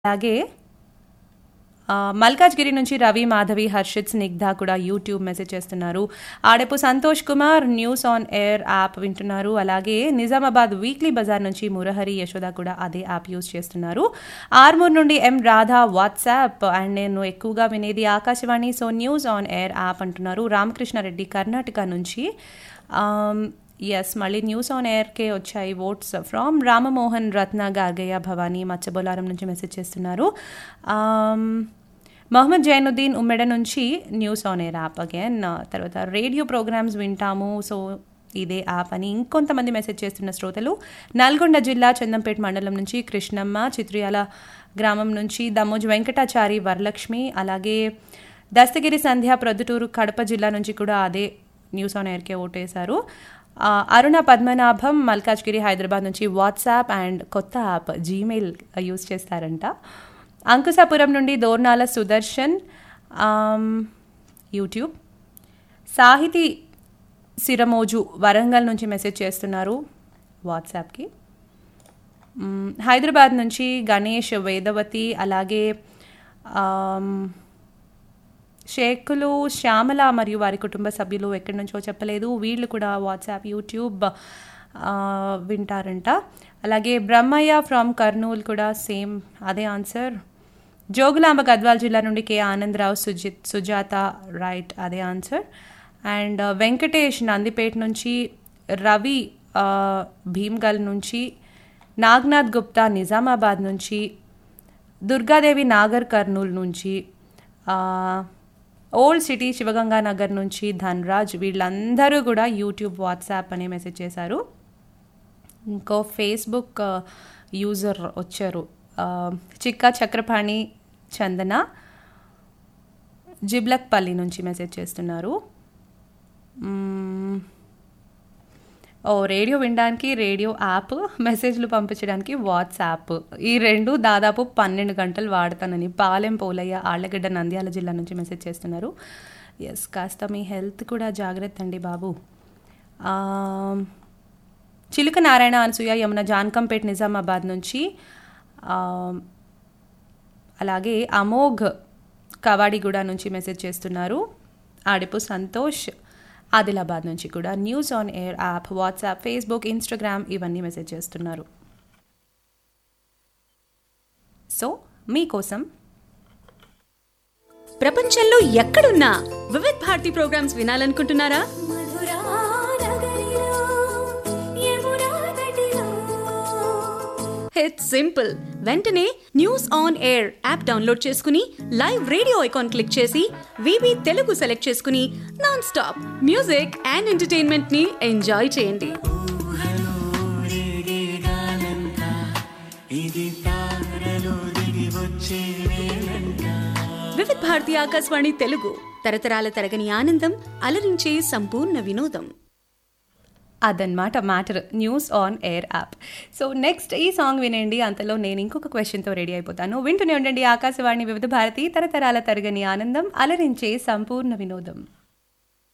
అలాగే ఆ, మల్కాజ్గిరి నుంచి రవి మాధవి హర్షిత్ స్నిగ్ధ కూడా యూట్యూబ్ మెసేజ్ చేస్తున్నారు Adapu Santosh Kumar news on air app వింటున్నారు అలాగే నిజామాబాద్ వీక్లీ బజార్ నుంచి మురహరి యశోద కూడా అదే యాప్ యూస్ చేస్తున్నారు ఆర్మూర్ నుండి ఎం రాధా వాట్సాప్ అండ్ నేను ఎక్కువగా వినేది Akashvani so news on air app అంటున్నారు రామకృష్ణారెడ్డి కర్ణాటక నుంచి ఎస్ మళ్ళీ న్యూస్ ఆన్ ఎయిర్కే వచ్చాయి ఓట్స్ ఫ్రమ్ రామమోహన్ రత్న గార్గయ్య భవానీ మచ్చబొలారం నుంచి మెసేజ్ చేస్తున్నారు Um, మహమ్మద్ జైనుద్దీన్ ఉమ్మెడ నుంచి news on air app again తర్వాత రేడియో ప్రోగ్రామ్స్ వింటాము సో ఇదే యాప్ అని ఇంకొంతమంది మెసేజ్ చేస్తున్న శ్రోతలు నల్గొండ జిల్లా చందంపేట మండలం నుంచి కృష్ణమ్మ చిత్రియాల గ్రామం నుంచి దమ్మోజు వెంకటాచారి వరలక్ష్మి అలాగే దస్తగిరి సంధ్య ప్రొద్దుటూరు కడప జిల్లా నుంచి కూడా అదే న్యూస్ ఆన్ ఎయిర్కే ఓటేశారు ఆ, అరుణ పద్మనాభం మల్కాజ్గిరి హైదరాబాద్ నుంచి వాట్సాప్ అండ్ కొత్త యాప్ జీమెయిల్ యూజ్ చేస్తారంట అంకుశాపురం నుండి దోర్నాల సుదర్శన్ ఆమ్, యూట్యూబ్ సాహితీ సిరమోజు వరంగల్ నుంచి మెసేజ్ చేస్తున్నారు వాట్సాప్కి మ్, హైదరాబాద్ నుంచి గణేష్ వేదవతి అలాగే ఆమ్, షేకులు శ్యామల మరియు వారి కుటుంబ సభ్యులు ఎక్కడి నుంచో చెప్పలేదు వీళ్ళు కూడా వాట్సాప్ యూట్యూబ్ ఆ, వింటారంట అలాగే బ్రహ్మయ్య ఫ్రమ్ కర్నూలు కూడా సేమ్ అదే ఆన్సర్ జోగులాంబ గద్వాల్ జిల్లా నుండి కె ఆనందరావు సుజిత్ సుజాత రైట్ అదే ఆన్సర్ అండ్ వెంకటేష్ నందిపేట నుంచి రవి ఆ, భీమ్గల్ నుంచి నాగ్నాథ్ గుప్తా నిజామాబాద్ నుంచి దుర్గాదేవి నాగర్ కర్నూలు నుంచి ఆ, ఓల్డ్ సిటీ శివగంగా నగర్ నుంచి ధన్రాజ్ వీళ్ళందరూ కూడా యూట్యూబ్ వాట్సాప్ అనే మెసేజ్ చేశారు ఇంకో ఫేస్బుక్ ఆ, యూజర్ వచ్చారు ఆ, చిక్కా చక్రపాణి చందన జిబ్లక్పల్లి నుంచి మెసేజ్ చేస్తున్నారు మ్మ్. ఓ రేడియో వినడానికి రేడియో యాప్ మెసేజ్లు పంపించడానికి వాట్సాప్ ఈ రెండు దాదాపు పన్నెండు గంటలు వాడతానని పాలెం పోలయ్య ఆళ్లగడ్డ నంద్యాల జిల్లా నుంచి మెసేజ్ చేస్తున్నారు ఎస్ కాస్త మీ హెల్త్ కూడా జాగ్రత్త అండి బాబు ఆ, చిలుక నారాయణ అనసూయ యమున జాన్కంపేట్ నిజామాబాద్ నుంచి ఆ, అలాగే అమోఘ్ కవాడిగూడ నుంచి మెసేజ్ చేస్తున్నారు ఆడిపు సంతోష్ ఆదిలాబాద్ నుంచి కూడా news on air app WhatsApp Facebook Instagram ఇవన్నీ మెసేజ్ చేస్తున్నారు సో మీకోసం ప్రపంచంలో ఎక్కడున్నా వివిధ్ భారతి ప్రోగ్రామ్స్ వినాలనుకుంటున్నారా మధురా నగరిలో యమునా తటిలో ఇట్స్ సింపుల్ వెంటనే news on air app download చేసుకుని లైవ్ రేడియో ఐకాన్ క్లిక్ చేసి వివి తెలుగు సెలెక్ట్ చేసుకుని non stop music and entertainment ని ఎంజాయ్ చేయండి వివిధ్ భారతి ఆకాశవాణి తెలుగు తరతరాల తరగని ఆనందం అలరించే సంపూర్ణ వినోదం అదనమాట matter news on air app so next ఈ సాంగ్ వినండి అంతలో నేను ఇంకొక క్వశ్చన్తో రెడీ అయిపోతాను వింటూనే ఉండండి ఆకాశవాణి వివిధ భారతి తరతరాల తరగని ఆనందం అలరించే సంపూర్ణ వినోదం